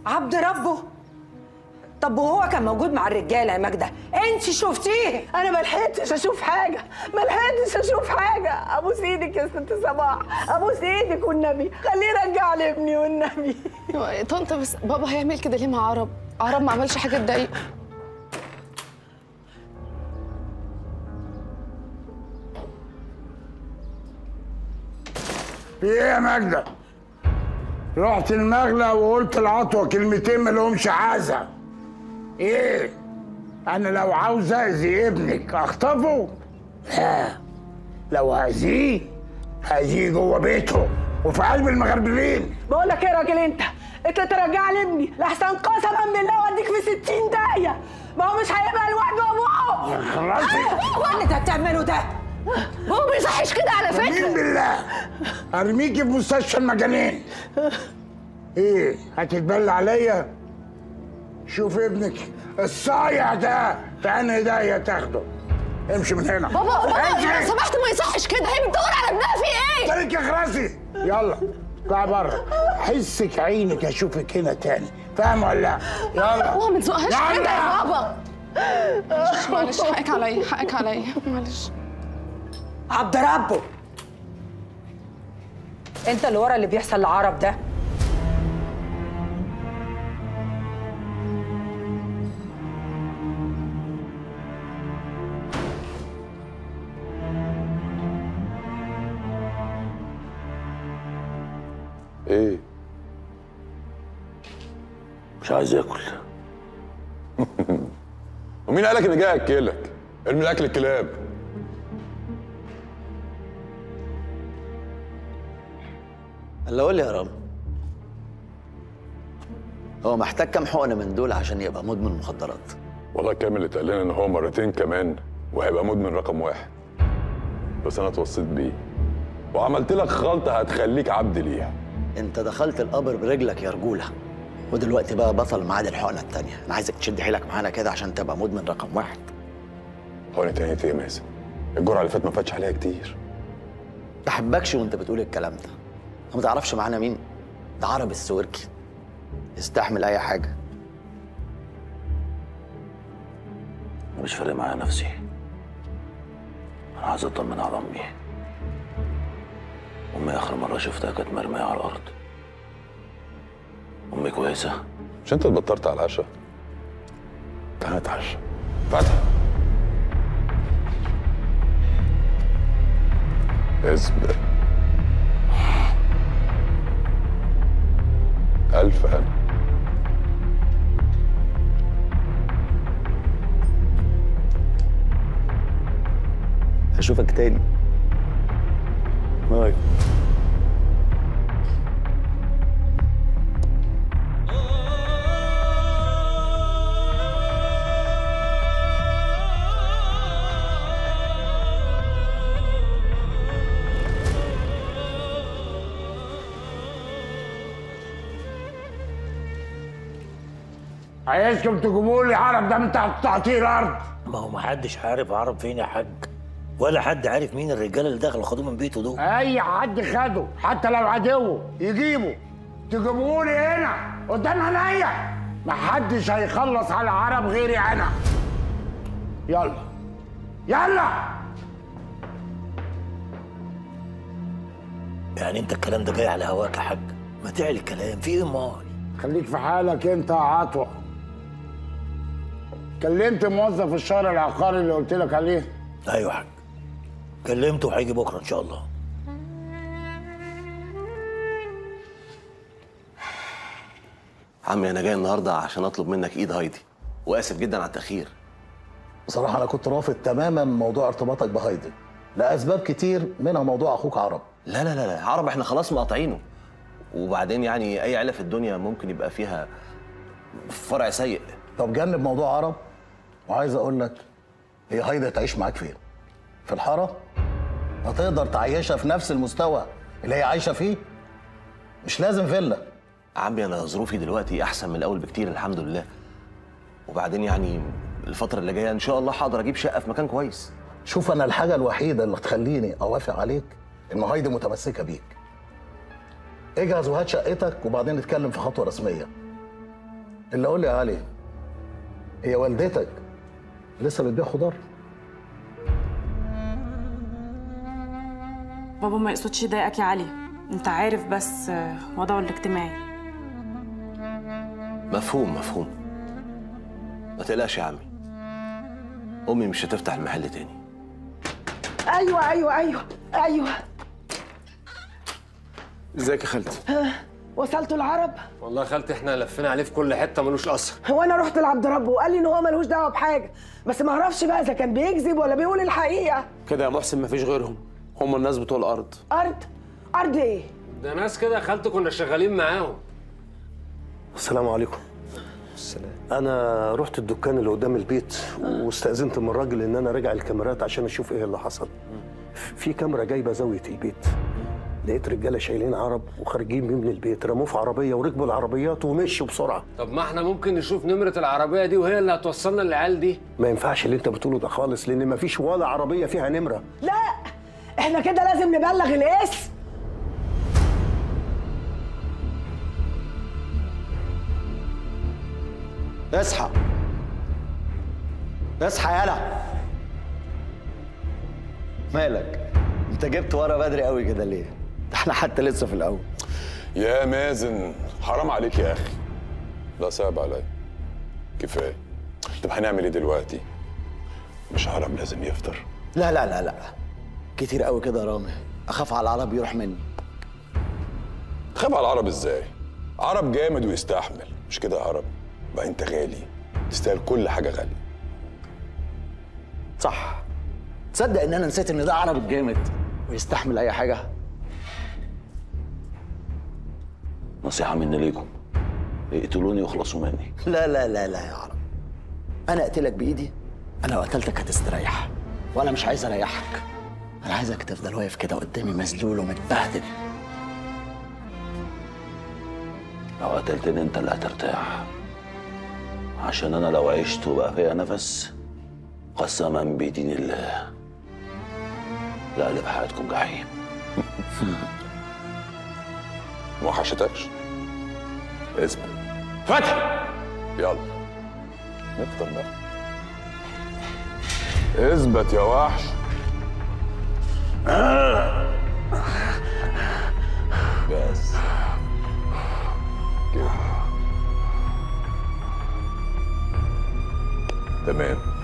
عبد ربه طب وهو كان موجود مع الرجاله يا ماجده انت شفتيه انا ما لحقتش اشوف حاجه ما لحقتش اشوف حاجه ابوس ايدك يا ست صباح ابوس ايدك والنبي خليه يرجع لي ابني والنبي طنط بس بابا هيعمل كده ليه مع عرب عرب ما عملش حاجه تضايقه في ايه يا ماجدة؟ رحت المغلى وقلت العطوة كلمتين ما لهمش عازة ايه؟ انا لو عاوز اذي ابنك اخطفه؟ لا لو هزيه هزيه جوه بيته وفي قلب المغربلين بقول لك ايه يا راجل انت انت ترجع لي ابني لحسن قسما بالله اوديك في 60 داهيه ما هو مش هيبقى لوحده ابوه خلاصي هو اللي انت بتعمله ده هو ما يصحش كده على مين فكره بالله ارميكي في مستشفى المجانين ايه هتتبلى عليا شوف ابنك الصايع ده في انهي داهيه تاخده امشي من هنا بابا بابا امشي. لو سمحت ما يصحش كده هي بتدور على ابنها في ايه طريق يا خراسي يلا اطلع بره حسك عينك اشوفك هنا تاني فاهم ولا لا يلا بابا ما تزقهاش يلا. كده يا بابا معلش حقك عليا حقك عليا معلش عبد ربه انت اللي ورا اللي بيحصل لعرب ده ايه مش عايز اكل ومين قالك اني جاي اكلك ارمي الاكل الكلاب اللي قول لي يا رام هو محتاج كام حقنه من دول عشان يبقى مدمن مخدرات والله كامل اللي اتقال لنا ان هو مرتين كمان وهيبقى مدمن رقم واحد بس انا اتوصيت بيه وعملت لك خلطه هتخليك عبد ليها انت دخلت القبر برجلك يا رجوله ودلوقتي بقى بطل ميعاد الحقنه التانيه انا عايزك تشد حيلك معانا كده عشان تبقى مدمن رقم واحد حقنه تانية ايه يا مازن الجرعه اللي فاتت ما فاتش عليها كتير تحبكش وانت بتقول الكلام ده ما تعرفش معانا مين ده عرب السوركي يستحمل اي حاجه مش فارق معايا نفسي انا عايز اطمن على امي امي اخر مره شفتها كانت مرميه على الارض امي كويسه مش انت اللي بطلت على العشاء تعالى نتعشى فتحي اصبر ألف ألف هشوفك تاني باي عايزكم تجيبوا لي عرب ده من تحت تعطيل الارض ما هو محدش عارف عرب فين يا حاج ولا حد عارف مين الرجاله اللي دخلوا خدوه من بيته دول اي حد خده حتى لو عدوه يجيبه تجيبوه لي هنا قدام عينيا محدش هيخلص على عرب غيري انا يلا يلا يعني انت الكلام ده جاي على هواك يا حاج ما تعلي الكلام في ايه امال خليك في حالك انت يا عطوة كلمت موظف الشهر العقاري اللي قلت لك عليه ايوه يا حاج كلمته وهيجي بكره ان شاء الله عمي انا جاي النهارده عشان اطلب منك ايد هايدي واسف جدا على التاخير بصراحة أنا كنت رافض تماما موضوع ارتباطك بهايدي لأسباب كتير منها موضوع أخوك عرب لا لا لا لا عرب احنا خلاص مقاطعينه وبعدين يعني اي عيله في الدنيا ممكن يبقى فيها فرع سيء طب جنب موضوع عرب وعايز أقول لك هي هايدي هتعيش معاك فين؟ في الحارة؟ هتقدر تعيشها في نفس المستوى اللي هي عايشة فيه؟ مش لازم فيلا عمي انا ظروفي دلوقتي احسن من الاول بكتير الحمد لله وبعدين يعني الفتره اللي جايه ان شاء الله هقدر اجيب شقه في مكان كويس شوف أنا الحاجة الوحيدة اللي تخليني أوافق عليك إن هايدي متمسكة بيك اجهز وهات شقتك وبعدين نتكلم في خطوة رسمية اللي قول لي يا علي هي والدتك لسه بتبيع خضار بابا ما يقصدش يضايقك يا علي انت عارف بس آه، وضعه الاجتماعي مفهوم مفهوم ما تقلقش يا عمي امي مش هتفتح المحل تاني ايوه ايوه ايوه ايوه ازيك يا خالتي وصلتوا العرب والله يا خالتي احنا لفينا عليه في كل حته ملوش اثر هو انا رحت لعبد ربه وقال لي ان هو ملوش دعوه بحاجه بس ما اعرفش بقى اذا كان بيكذب ولا بيقول الحقيقه كده يا محسن مفيش غيرهم هم الناس بتوع الارض ارض ارض ايه ده ناس كده يا خالتي كنا شغالين معاهم السلام عليكم السلام انا رحت الدكان اللي قدام البيت واستاذنت من الراجل ان انا راجع الكاميرات عشان اشوف ايه اللي حصل في كاميرا جايبه زاويه البيت لقيت رجاله شايلين عرب وخارجين من البيت رموه في عربيه وركبوا العربيات ومشوا بسرعه طب ما احنا ممكن نشوف نمره العربيه دي وهي اللي هتوصلنا للعيال دي ما ينفعش اللي انت بتقوله ده خالص لان ما فيش ولا عربيه فيها نمره لا احنا كده لازم نبلغ الاسم اصحى اصحى يالا مالك انت جبت ورا بدري قوي كده ليه ده احنا حتى لسه في الاول يا مازن حرام عليك يا اخي لا صعب عليا كفايه طب هنعمل ايه دلوقتي مش عرب لازم يفطر لا لا لا لا كتير قوي كده يا رامي اخاف على العرب يروح مني تخاف على العرب ازاي عرب جامد ويستحمل مش كده يا عرب بقى انت غالي تستاهل كل حاجه غاليه صح تصدق ان انا نسيت ان ده عرب الجامد ويستحمل اي حاجه نصيحة مني ليكم اقتلوني واخلصوا مني لا لا لا لا يا عرب انا اقتلك بايدي انا لو قتلتك هتستريح وانا مش عايز اريحك انا عايزك تفضل واقف كده قدامي مذلول ومتبهدل لو قتلتني انت اللي هترتاح عشان انا لو عشت وبقى فيا نفس قسما بدين الله لأقلب حياتكم جحيم ما وحشتكش اثبت فتح يلا نفطر بقى اثبت يا وحش بس كده تمام